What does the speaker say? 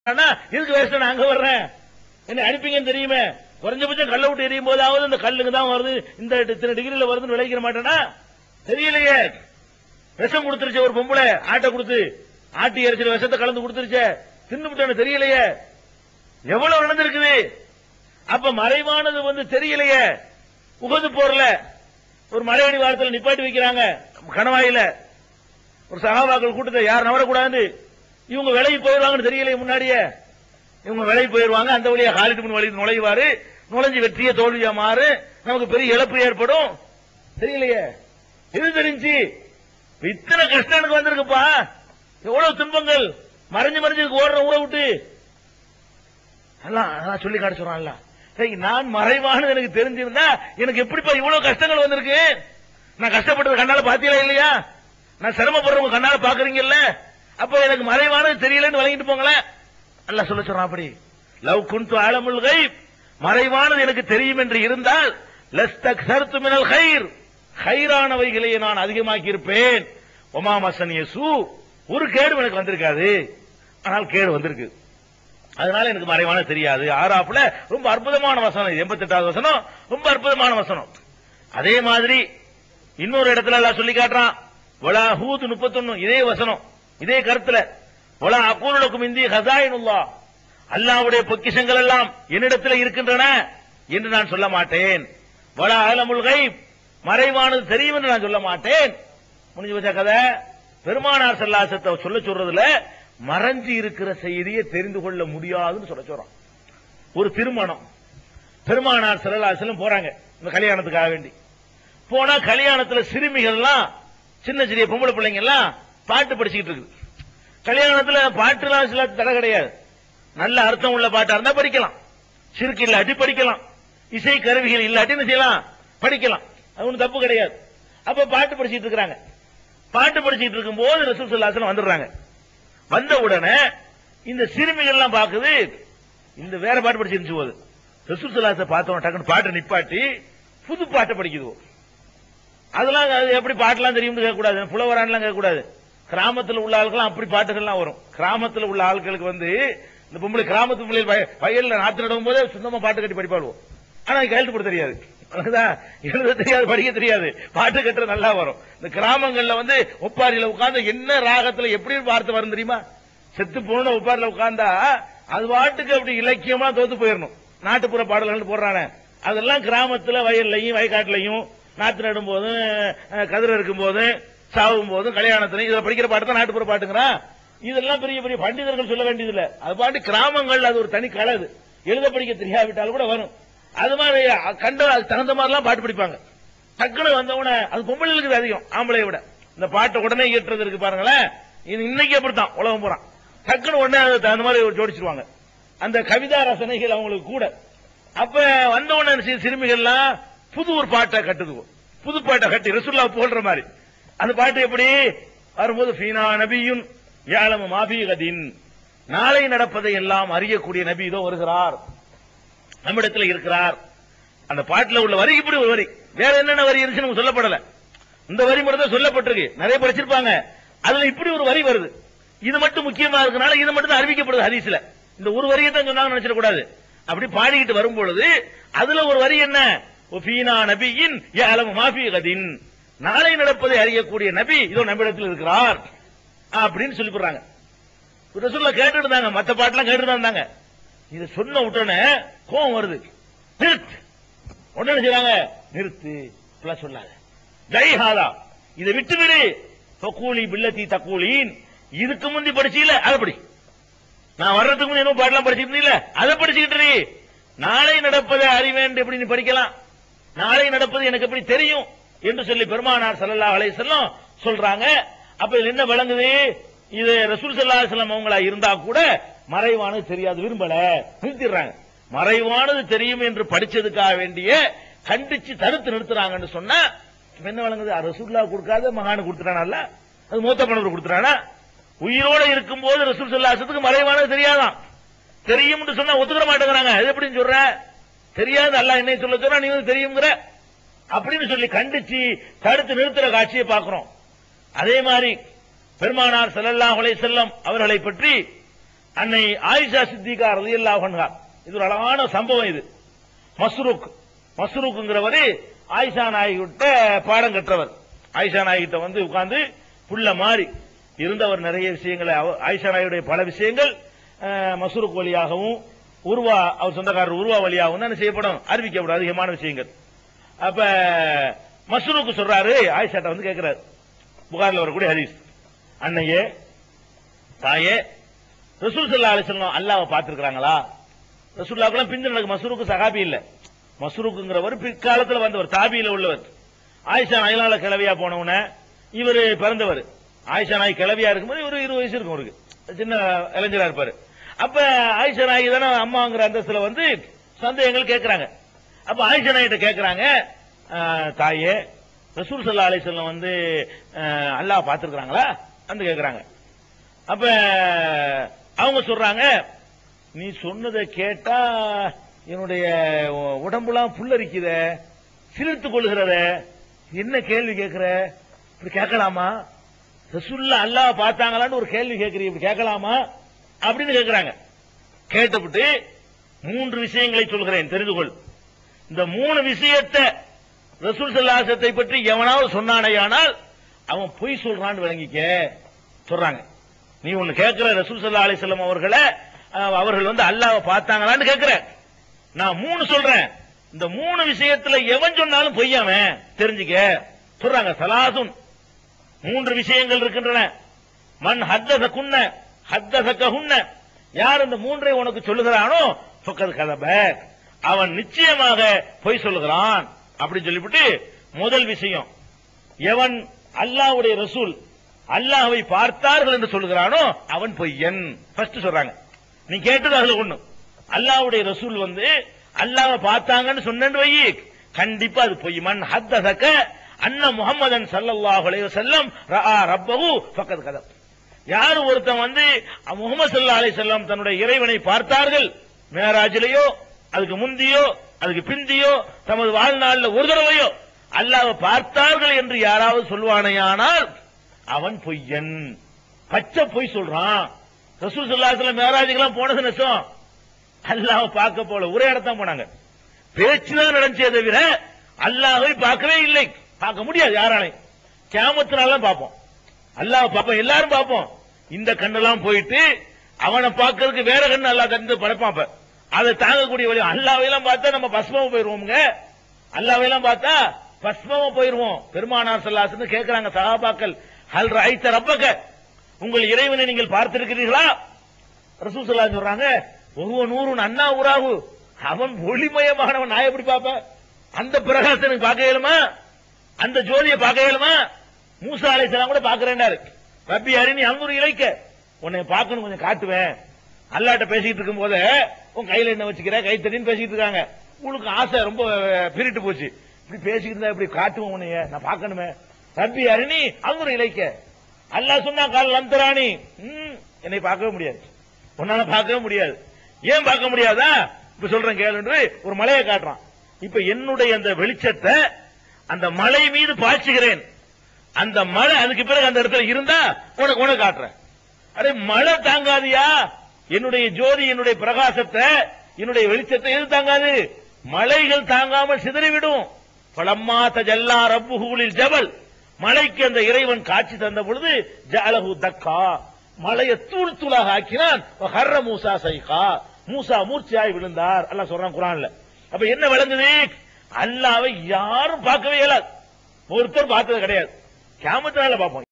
ஆனா இதுக்கு வேஸ்ட் நான் அங்க வர்றேன் என்ன அனுப்பிங்கன்னு தெரியுமே குறைஞ்சபட்சம் கல்ல விட்டு எரியும் போதாவது இந்த கல்லுக்கு தான் வருது இந்த இத்தனை டிகிரில வருதுன்னு விளைவிக்க மாட்டேனா தெரியலையே விஷம் கொடுத்துருச்சு ஒரு பொம்பளை ஆட்டை கொடுத்து ஆட்டி இறைச்சில விஷத்தை கலந்து கொடுத்துருச்சே தின்னு தெரியலையே எவ்வளவு நடந்திருக்குது அப்ப மறைவானது வந்து தெரியலையே உகது போர்ல ஒரு மலையடி வாரத்தில் நிப்பாட்டி வைக்கிறாங்க கணவாயில ஒரு சகாபாக்கள் கூட்டத்தை யார் நவரக்கூடாது இவங்க விலகி போயிருவாங்கன்னு தெரியலையே முன்னாடியே இவங்க விலகி போயிருவாங்க அந்த வழியா ஹாலிட் வழி நுழைவாரு நுழைஞ்சு வெற்றிய தோல்வியா மாறு நமக்கு பெரிய இழப்பு ஏற்படும் தெரியலையே இது தெரிஞ்சு இத்தனை கஷ்டம் எனக்கு வந்திருக்குப்பா எவ்வளவு துன்பங்கள் மறைஞ்சு மறைஞ்சு இதுக்கு ஓடுற ஊரை விட்டு எல்லாம் அதான் சொல்லி காட்ட சொல்றான்ல சரி நான் மறைவானது எனக்கு தெரிஞ்சிருந்தா எனக்கு எப்படிப்பா இவ்வளவு கஷ்டங்கள் வந்திருக்கு நான் கஷ்டப்பட்டது கண்ணால பாத்தீங்களா இல்லையா நான் சிரமப்படுறவங்க கண்ணால பாக்குறீங்கல்ல அப்ப எனக்கு மறைவானது தெரியலன்னு வழங்கிட்டு போங்களேன் அல்ல சொல்ல சொல்றான் அப்படி லவ் குன்து ஆலமுல் கைப் மறைவானது எனக்கு தெரியும் என்று இருந்தால் லஸ்தக் சருத்து மினல் ஹைர் ஹைரானவைகளை நான் அதிகமாக்கி இருப்பேன் ஒமா மசன் யசு ஒரு கேடு எனக்கு வந்திருக்காது ஆனால் கேடு வந்திருக்கு அதனால எனக்கு மறைவான தெரியாது ஆறாப்புல ரொம்ப அற்புதமான வசனம் எண்பத்தி எட்டாவது வசனம் ரொம்ப அற்புதமான வசனம் அதே மாதிரி இன்னொரு இடத்துல எல்லாம் சொல்லி காட்டுறான் வலா ஹூத் முப்பத்தொன்னு இதே வசனம் இதே கருத்துல வலா அக்கூலுக்கும் இந்திய ஹசாயினுல்லா அல்லாவுடைய பொக்கிஷங்கள் எல்லாம் என்னிடத்தில் இருக்கின்றன என்று நான் சொல்ல மாட்டேன் வலா அலமுல் கைப் மறைவானது தெரியும் என்று நான் சொல்ல மாட்டேன் முடிஞ்சு வச்ச கதை பெருமானார் செல்லாசத்தை சொல்ல சொல்றதுல மறைஞ்சு இருக்கிற செய்தியை தெரிந்து கொள்ள முடியாதுன்னு சொல்ல சொல்றான் ஒரு திருமணம் பெருமானார் செல்லாசலம் போறாங்க இந்த கல்யாணத்துக்காக வேண்டி போனா கல்யாணத்துல சிறுமிகள்லாம் சின்ன சிறிய பொம்பளை பிள்ளைங்க எல்லாம் பாட்டு படிச்சுக்கிட்டு இருக்குது கல்யாணத்துல பாட்டுலாம் சில தடை கிடையாது நல்ல அர்த்தம் உள்ள பாட்டா இருந்தா படிக்கலாம் சிறுக்கு இல்லாட்டி படிக்கலாம் இசை கருவிகள் இல்லாட்டி என்ன செய்யலாம் படிக்கலாம் அது ஒண்ணும் தப்பு கிடையாது அப்ப பாட்டு படிச்சிட்டு இருக்காங்க பாட்டு படிச்சிட்டு இருக்கும் போது ரசூல் சல்லாசனம் வந்துடுறாங்க வந்த உடனே இந்த சிறுமிகள் எல்லாம் பாக்குது இந்த வேற பாட்டு படிச்சிருந்துச்சு போது ரசூல் சல்லாச பார்த்தவன டக்குன்னு பாட்டை நிப்பாட்டி புது பாட்டை படிக்குது அதெல்லாம் அது எப்படி பாட்டெல்லாம் தெரியும்னு கேட்கக்கூடாது புலவரான்லாம் கேட்கக்கூடாது கிராமத்தில் உள்ள ஆட்கள் அப்படி பாட்டுகள்லாம் வரும் கிராமத்தில் உள்ள ஆட்களுக்கு வந்து இந்த பொம்பளை கிராமத்து பிள்ளைகள் வய- வயல்ல நாத்து நடும் போதே சுத்தமா பாட்டு கட்டி படிப்பாடுவோம் ஆனா அது கையெழுத்து போட தெரியாது அதுதான் எழுத தெரியாது படிக்க தெரியாது பாட்டு கட்டுறது நல்லா வரும் இந்த கிராமங்கள்ல வந்து ஒப்பாரியில உட்கார்ந்து என்ன ராகத்துல எப்படி வார்த்தை வரும் தெரியுமா செத்து போன ஒப்பாரில உட்கார்ந்தா அது பாட்டுக்கு அப்படி இலக்கியமா தோத்து போயிடணும் நாட்டுப்புற பாடல்கள் போடுறானே அதெல்லாம் கிராமத்துல வயல்லையும் வயக்காட்டுலையும் நாத்து நடும் போதும் அஹ், கதிர் இருக்கும் போதும் சாவும் போதும் கல்யாணத்திலையும் இதுல படிக்கிற பாட்டு தான் நாட்டுப்புற பாட்டுங்கிறான் இதெல்லாம் பெரிய பெரிய பண்டிதர்கள் சொல்ல வேண்டியதில்லை அது பாட்டு கிராமங்கள் அது ஒரு தனி கலை அது எழுத படிக்க தெரியாவிட்டாலும் கூட வரும் அது மாதிரி அ- கண்ட அதுக்கு தகுந்த மாதிரிலாம் பாட்டு படிப்பாங்க டக்குனு வந்தவன அது பொம்பளைகளுக்கு இது அதிகம் ஆம்பளைய விட இந்த பாட்டை உடனே ஈட்டுறது இருக்கு பாருங்களேன் இது இன்னைக்கு அப்படித்தான் உலகம் பூரா டக்குனு உடனே அதுக்கு தகுந்த மாதிரி ஒரு ஜோடிச்சிருவாங்க அந்த கவிதா ரசனைகள் அவங்களுக்கு கூட அப்ப வந்த உடனே சி- சிறுமிகள்லாம் புது ஒரு பாட்டை கட்டுது புது பாட்டை கட்டி ரசுல்லா போடுற மாதிரி அந்த பாட்டு எப்படி வரும்போது ஃபீனா நபியுன் யாழம மாபீகதின் நாளை நடப்பதை எல்லாம் அறியக்கூடிய நபி இதோ வருகிறார் நம்மிடத்தில் இருக்கிறார் அந்த பாட்டுல உள்ள வரி இப்படி ஒரு வரி வேற என்னென்ன வரி இருந்துச்சு நமக்கு சொல்லப்படல இந்த வரி மட்டும் தான் சொல்லப்பட்டிருக்கு நிறைய படிச்சிருப்பாங்க அதுல இப்படி ஒரு வரி வருது இது மட்டும் முக்கியமா இருக்கனால இது மட்டும் தான் அறிவிக்கப்படுது ஹதீஸ்ல இந்த ஒரு வரியை தான் சொன்னாங்க நினைச்சிட கூடாது அப்படி பாடிக்கிட்டு வரும் பொழுது அதுல ஒரு வரி என்ன ஒஃபீனா நபியின் யஅலமு மாஃபி கதின் நாளை நடப்பதை அறியக்கூடிய நபி இதோ நம்மிடத்தில் இருக்கிறார் அப்படின்னு சொல்லி போடுறாங்க ரசூல்லா கேட்டுட்டு இருந்தாங்க மத்த பாட்டெல்லாம் கேட்டுட்டு தான் இருந்தாங்க இத சொன்ன உடனே கோவம் வருது நிறுத்து உடனே என்ன செய்றாங்க நிறுத்து இப்படிலாம் சொல்லாத ஜெய்ஹாதா இதை விட்டு விடு தக்கூலி பில்லத்தி தக்கூலின் இதுக்கு முந்தி படிச்சீல அதை படி நான் வர்றதுக்கு முந்தி என்ன பாட்டெல்லாம் படிச்சிட்டு இருந்தீல அதை படிச்சுக்கிட்டு இரு. நாளை நடப்பதை அறிவேன் எப்படி நீ படிக்கலாம் நாளை நடப்பது எனக்கு எப்படி தெரியும் என்று சொல்லி பெருமானார் ஸல்லல்லாஹு அலைஹி வஸல்லம் சொல்றாங்க அப்ப இதுல என்ன விளங்குது இது ரசூல் ஸல்லல்லாஹு அலைஹி வஸல்லம் அவங்களா இருந்தா கூட மறைவானது தெரியாது விரும்பல நிறுத்திடுறாங்க மறைவானது தெரியும் என்று படிச்சதுக்காக வேண்டிய கண்டிச்சு தடுத்து நிறுத்துறாங்கன்னு சொன்னா இப்ப என்ன விளங்குது ரசூல்லா கொடுக்காத மகானு கொடுத்துட்டானல்ல அது மூத்த பணவர் கொடுத்துட்டானா உயிரோட இருக்கும்போது ரசூல் ஸல்லல்லாஹு மறைவானது தெரியாதான் தெரியும்னு சொன்னா ஒத்துக்கிற மாட்டேங்கிறாங்க அது எப்படின்னு சொல்ற தெரியாது அல்லாஹ் என்னை சொல்ல சொன்னா நீ வந்து தெரியுங்கிற அப்படின்னு சொல்லி கண்டிச்சு தடுத்து நிறுத்துற காட்சியை பார்க்கிறோம் அதே மாதிரி பெருமானார் ஸல்லல்லாஹு அலைஹி வஸல்லம் அவர்களை பற்றி அன்னை ஆயிஷா சித்திகா ரலியல்லாஹு அன்ஹா இது ஒரு அழகான சம்பவம் இது மஸ்ரூக் மஸ்ரூக்குங்கிறவரு ஆயிஷா நாயகிட்ட பாடம் கற்றவர் ஆயிஷா நாயகிட்ட வந்து உட்கார்ந்து புள்ள மாறி இருந்தவர் நிறைய விஷயங்களை அவ- ஆயிஷா நாயுடைய பல விஷயங்கள் அஹ், மஸ்ரூக் வழியாகவும் உருவா அவர் சொந்தக்காரர் உருவா வழியாகவும் தான் செய்யப்படும் அறிவிக்கப்படும் அதிகமான விஷயங்கள் அப்ப மஸ்ரூக்கு சொல்றாரு ஆயிஷாட்ட வந்து கேட்கிறாரு புகார்ல வரக்கூடிய ஹதீஸ் அன்னையே தாயே ரசூல் சல்லா அலிஸ்லாம் அல்லாவை பார்த்திருக்காங்களா ரசூல்லாக்கெல்லாம் பிந்து நடக்கு மசூருக்கு சகாபி இல்ல மசூருக்குங்கிறவர் பிற்காலத்துல வந்தவர் தாபியில உள்ளவர் ஆயிஷா நாயிலால கிளவியா போனவன இவர் பிறந்தவர் ஆயிஷா நாய் கிளவியா இருக்கும்போது இவரு இருபது வயசு இருக்கும் அவருக்கு சின்ன இளைஞரா இருப்பாரு அப்ப ஆயிஷா நாயகி தானே அம்மாங்கிற அந்தஸ்துல வந்து சந்தேகங்கள் கேட்கறாங்க அப்ப ஆயிஷா நாயிட்ட கேட்கறாங்க "ஆஹ், தாயே ரசூல் சல்லா அலிஸ்லாம் வந்து ஆஹ், அல்லாஹ் பார்த்திருக்காங்களா வந்து கேட்கறாங்க அப்ப அவங்க சொல்றாங்க நீ சொன்னதை கேட்டா என்னுடைய உடம்புலாம் புல்லரிக்குத சிலிர்த்து கொள்கிறத என்ன கேள்வி கேட்கிற இப்படி கேட்கலாமா ரசூல்லா அல்லாஹ் பார்த்தாங்களான்னு ஒரு கேள்வி கேட்கறீங்க இப்படி கேட்கலாமா அப்படின்னு கேட்கறாங்க கேட்டபட்டு மூன்று விஷயங்களை சொல்கிறேன் தெரிந்து கொள் இந்த மூணு விஷயத்தை ரசூல் சல்லாசத்தை பற்றி எவனாவது சொன்னானேயானால் அவன் பொய் சொல்றான்னு விளங்கிக்க சொல்றாங்க நீ ஒண்ணு கேட்கிற ரசூல் சல்லா அலிசல்லம் அவர்களை அஹ், அவர்கள் வந்து அல்லாஹ்வை பார்த்தாங்களான்னு கேட்கிற நான் மூணு சொல்றேன் இந்த மூணு விஷயத்துல எவன் சொன்னாலும் பொய்யாவன் தெரிஞ்சுக்க சொல்றாங்க சலாசுன் மூன்று விஷயங்கள் இருக்கின்றன மண் ஹத்தத குன்ன ஹத்தத கஹுன்ன யார் இந்த மூன்றை உனக்கு சொல்லுகிறானோ ஃபக்கத் கதப அவன் நிச்சயமாக பொய் சொல்லுகிறான் அப்படின்னு சொல்லிவிட்டு முதல் விஷயம் எவன் அல்லாஹ்வுடைய ரசூல் அல்லாஹ்வை பார்த்தார்கள் என்று சொல்லுகிறானோ அவன் பொய்யன் ஃபர்ஸ்ட் சொல்றாங்க நீ கேட்டது அதுல ஒண்ணு அல்லாஹ்வுடைய ரசூல் வந்து அல்லாஹ்வை பார்த்தாங்கன்னு சொன்னேன்னு வை கண்டிப்பா அது பொய் மன் ஹத்ததக அன்ன முஹம்மதன் ஸல்லல்லாஹு அலைஹி வஸல்லம் ரஆ ரப்பஹு ஃபக்கத் கதப் யார் ஒருத்தன் வந்து முகமது சல்லா அலைஹி வஸல்லம் தன்னுடைய இறைவனை பார்த்தார்கள் மேராஜிலேயோ அதுக்கு முந்தியோ அதுக்கு பிந்தியோ தமது வாழ்நாள்ல ஒரு தடவையோ அல்லாஹ்வை பார்த்தார்கள் என்று யாராவது சொல்வானேயானால் அவன் பொய்யன் பச்சை பொய் சொல்றான் ரசூல் ஸல்லல்லாஹு அலைஹி வஸல்லம் மேராஜுக்கெல்லாம் போனது நெசம் அல்லாஹ் பார்க்க போல ஒரே இடத்தான் போனாங்க பேச்சுதான் நடந்துச்சே தவிர அல்லாஹ்வை பார்க்கவே இல்லை பார்க்க முடியாது யாராலையும் கியாமத்தினால பார்ப்போம் அல்லாஹ் பார்ப்போம் எல்லாரும் பார்ப்போம் இந்த கண்ணெல்லாம் போயிட்டு அவனை பார்க்கறதுக்கு வேற கண்ணு அல்லாஹ் தந்து படைப்பான் அப்ப. அதை தாங்கக்கூடிய வழி அல்லாவையெல்லாம் பார்த்தா நம்ம பஸ்மமா போயிருவோமுங்க அல்லாவையெல்லாம் பார்த்தா பஸ்மமா போயிருவோம் பெருமானார் சல்லாசன்னு கேட்கிறாங்க சகாபாக்கள் ஹல் ரைத்த ரப்பக உங்கள் இறைவனை நீங்கள் பார்த்திருக்கிறீர்களா ரசூல் ஸல்லல்லாஹு சொல்றாங்க ஒருவ நூறு அண்ணா உராகு அவன் ஒளிமயமானவன் நான் எப்படி பார்ப்பேன் அந்த பிரகாசம் எனக்கு பார்க்க இயலுமா அந்த ஜோதியை பார்க்க இயலுமா மூசா அலைஹிஸ்ஸலாம் கூட பார்க்கறேன்னாரு ரப்பி அரிணி அங்குரு இலைக்க உன்னை பார்க்கணும் கொஞ்சம் காட்டுவேன் அல்லாட்ட பேசிட்டு இருக்கும் போது உன் கையில என்ன வச்சுக்கிற கை தண்ணின்னு பேசிட்டு இருக்காங்க உங்களுக்கு ஆசை ரொம்ப பிரிட்டு போச்சு இப்படி பேசிக்கிட்டு இருந்தா இப்படி காட்டுவோம் உன்னைய நான் பார்க்கணுமே ரப்பி அரிணி அங்குரு இலைக்க அல்லாஹ் சொன்னா கால் லந்தராணி ம், என்னை பார்க்கவே முடியாது உன்னால பார்க்கவே முடியாது ஏன் பார்க்க முடியாதா இப்ப சொல்றேன் கேளுன்று ஒரு மலையை காட்டுறான் இப்ப என்னுடைய அந்த வெளிச்சத்தை அந்த மலை மீது பாய்ச்சுகிறேன் அந்த மழை அதுக்கு பிறகு அந்த இடத்துல இருந்தா உனக்கு உனக்கு காட்டுறேன் அரே மழை தாங்காதியா என்னுடைய ஜோதி என்னுடைய பிரகாசத்தை என்னுடைய வெளிச்சத்தை எது தாங்காது மலைகள் தாங்காமல் சிதறிவிடும் பலம்மா தஜல்லா ரப்புஹூலில் ஜபல் மலைக்கு அந்த இறைவன் காட்சி தந்த பொழுது ஜஅலஹு தக்கா மலையை தூள் தூளாக ஆக்கினான் ஹர்ர மூசா சைகா மூசா மூர்ச்சியாய் விழுந்தார் அல்லாஹ் சொல்றான் குரான்ல அப்ப என்ன விளங்குது அல்லாவை யாரும் பார்க்கவே இயலாது ஒருத்தர் பார்த்தது கிடையாது கியாமத்தினால பார்ப்போம்